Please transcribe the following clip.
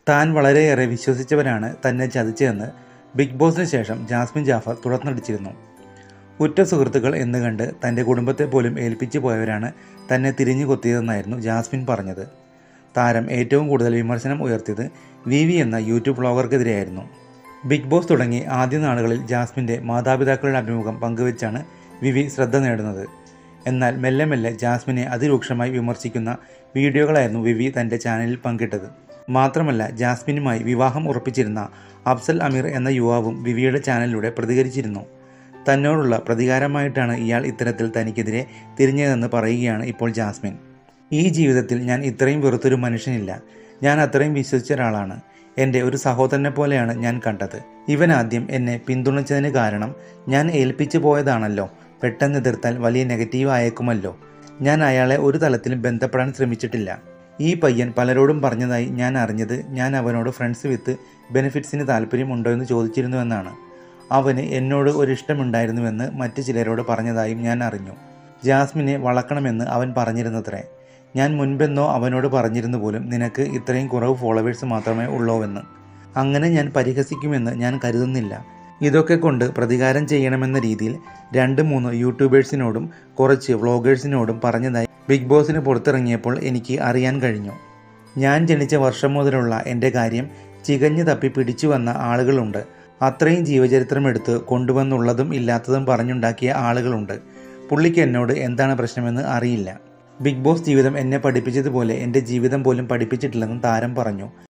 താൻ വളരെയേറെ വിശ്വസിച്ചവരാണ് തന്നെ ചതിച്ചതെന്ന് ബിഗ് ബോസിന് ശേഷം ജാസ്മിൻ ജാഫർ തുറന്നടിച്ചിരുന്നു ഉറ്റ സുഹൃത്തുക്കൾ എന്ന് കണ്ട് തൻ്റെ കുടുംബത്തെ പോലും ഏൽപ്പിച്ചു പോയവരാണ് തന്നെ തിരിഞ്ഞു കൊത്തിയതെന്നായിരുന്നു ജാസ്മിൻ പറഞ്ഞത് താരം ഏറ്റവും കൂടുതൽ വിമർശനം ഉയർത്തിയത് വി വി എന്ന യൂട്യൂബ് വ്ളോഗർക്കെതിരെയായിരുന്നു ബിഗ് ബോസ് തുടങ്ങി ആദ്യ നാളുകളിൽ ജാസ്മിൻ്റെ മാതാപിതാക്കളുടെ അഭിമുഖം പങ്കുവച്ചാണ് വിവി ശ്രദ്ധ നേടുന്നത് എന്നാൽ മെല്ലെ മെല്ലെ ജാസ്മിനെ അതിരൂക്ഷമായി വിമർശിക്കുന്ന വീഡിയോകളായിരുന്നു വിവി തൻ്റെ ചാനലിൽ പങ്കിട്ടത് മാത്രമല്ല ജാസ്മിനുമായി വിവാഹം ഉറപ്പിച്ചിരുന്ന അഫ്സൽ അമീർ എന്ന യുവാവും വിവിയുടെ ചാനലിലൂടെ പ്രതികരിച്ചിരുന്നു തന്നോടുള്ള പ്രതികാരമായിട്ടാണ് ഇയാൾ ഇത്തരത്തിൽ തനിക്കെതിരെ തിരിഞ്ഞതെന്ന് പറയുകയാണ് ഇപ്പോൾ ജാസ്മിൻ ഈ ജീവിതത്തിൽ ഞാൻ ഇത്രയും വെറുത്തൊരു മനുഷ്യനില്ല ഞാൻ അത്രയും വിശ്വസിച്ച ഒരാളാണ് എൻ്റെ ഒരു സഹോദരനെ പോലെയാണ് ഞാൻ കണ്ടത് ഇവൻ ആദ്യം എന്നെ പിന്തുണച്ചതിന് കാരണം ഞാൻ ഏൽപ്പിച്ചു പോയതാണല്ലോ പെട്ടെന്ന് എതിർത്താൽ വലിയ നെഗറ്റീവ് ആയേക്കുമല്ലോ ഞാൻ അയാളെ ഒരു തലത്തിലും ബന്ധപ്പെടാൻ ശ്രമിച്ചിട്ടില്ല ഈ പയ്യൻ പലരോടും പറഞ്ഞതായി ഞാൻ അറിഞ്ഞത് ഞാൻ അവനോട് ഫ്രണ്ട്സ് വിത്ത് ബെനിഫിറ്റ്സിന് താല്പര്യമുണ്ടോ എന്ന് ചോദിച്ചിരുന്നുവെന്നാണ് അവന് എന്നോട് ഒരു ഇഷ്ടമുണ്ടായിരുന്നുവെന്ന് മറ്റു ചിലരോട് പറഞ്ഞതായും ഞാൻ അറിഞ്ഞു ജാസ്മിനെ വളക്കണമെന്ന് അവൻ പറഞ്ഞിരുന്നത്രേ ഞാൻ മുൻപെന്നോ അവനോട് പറഞ്ഞിരുന്നു പോലും നിനക്ക് ഇത്രയും കുറവ് ഫോളോവേഴ്സ് മാത്രമേ ഉള്ളൂവെന്ന് അങ്ങനെ ഞാൻ പരിഹസിക്കുമെന്ന് ഞാൻ കരുതുന്നില്ല ഇതൊക്കെ കൊണ്ട് പ്രതികാരം ചെയ്യണമെന്ന രീതിയിൽ രണ്ട് മൂന്ന് യൂട്യൂബേഴ്സിനോടും കുറച്ച് വ്ളോഗേഴ്സിനോടും പറഞ്ഞതായി ബിഗ് ബോസിന് പുറത്തിറങ്ങിയപ്പോൾ എനിക്ക് അറിയാൻ കഴിഞ്ഞു ഞാൻ ജനിച്ച വർഷം മുതലുള്ള എൻ്റെ കാര്യം ചികഞ്ഞു തപ്പി പിടിച്ചു വന്ന ആളുകളുണ്ട് അത്രയും ജീവചരിത്രമെടുത്ത് കൊണ്ടുവന്നുള്ളതും ഇല്ലാത്തതും പറഞ്ഞുണ്ടാക്കിയ ആളുകളുണ്ട് പുള്ളിക്ക് എന്നോട് എന്താണ് പ്രശ്നമെന്ന് അറിയില്ല ബിഗ് ബോസ് ജീവിതം എന്നെ പഠിപ്പിച്ചതുപോലെ എൻ്റെ ജീവിതം പോലും പഠിപ്പിച്ചിട്ടില്ലെന്നും താരം പറഞ്ഞു